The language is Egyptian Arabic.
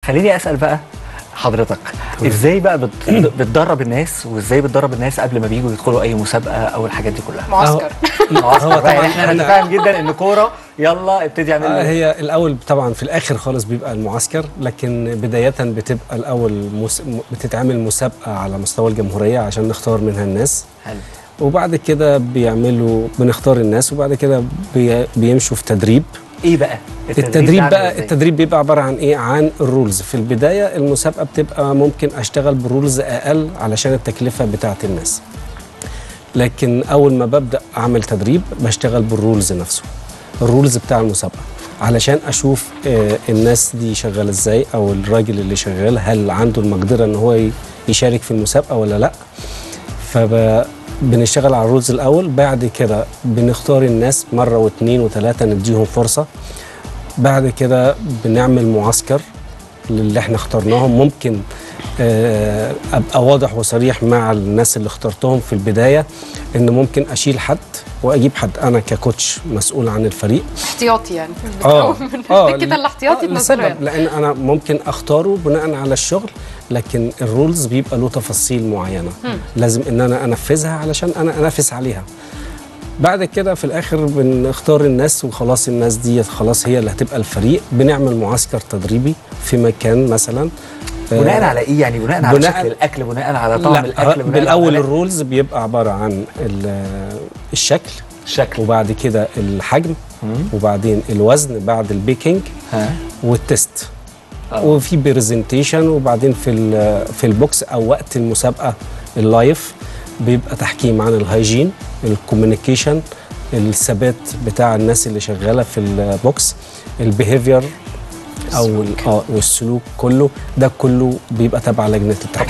خليني اسال بقى حضرتك ازاي بقى بت... بتدرب الناس وازاي بتدرب الناس قبل ما بييجوا يدخلوا اي مسابقه او الحاجات دي كلها معسكر معسكر هو بقى، طبعاً احنا إحنا- نتفاهم جدا ان كوره يلا ابتدي اعمل آه، لي هي الاول طبعا في الاخر خالص بيبقى المعسكر لكن بدايه بتبقى الاول مس... م- بتتعمل مسابقه على مستوى الجمهوريه عشان نختار منها الناس حلو وبعد كده بيعملوا بنختار الناس وبعد كده بي... بيمشوا في تدريب ايه بقى التدريب ده عامل بقى إزاي؟ التدريب بيبقى عباره عن ايه عن الرولز في البدايه المسابقه بتبقى ممكن اشتغل بالرولز اقل علشان التكلفه بتاعه الناس لكن اول ما ببدا اعمل تدريب بشتغل بالرولز نفسه الرولز بتاع المسابقه علشان اشوف آه، الناس دي شغاله ازاي او الراجل اللي شغال هل عنده المقدره ان هو ي- يشارك في المسابقه ولا لا فبنشتغل على الرولز الاول بعد كده بنختار الناس مره واثنين وثلاثه نديهم فرصه بعد كده بنعمل معسكر للي احنا اخترناهم ممكن آه، ابقى واضح وصريح مع الناس اللي اخترتهم في البدايه ان ممكن اشيل حد واجيب حد انا ككوتش مسؤول عن الفريق احتياطي يعني اه اه كده الاحتياطي آه بنذكره لسبب يعني. لان انا ممكن اختاره بناء على الشغل لكن الرولز بيبقى له تفاصيل معينه لازم ان انا انفذها علشان انا انافس عليها بعد كده في الاخر بنختار الناس وخلاص الناس دي خلاص هي اللي هتبقى الفريق بنعمل معسكر تدريبي في مكان مثلا آه، بناء على ايه يعني بناء على بناء- شكل الاكل بناء على طعم لا الاكل بناء بالاول على الرولز بيبقى عباره عن ال- الشكل الشكل وبعد كده الحجم مم. وبعدين الوزن بعد البيكنج ها والتست آه. وفي برزنتيشن وبعدين في ال- في البوكس او وقت المسابقه اللايف بيبقى تحكيم عن الهايجين الكوميونيكيشن الثبات بتاع الناس اللي شغاله في البوكس البيهيفير او ال- اه والسلوك كله ده كله بيبقى تبع لجنه التحكيم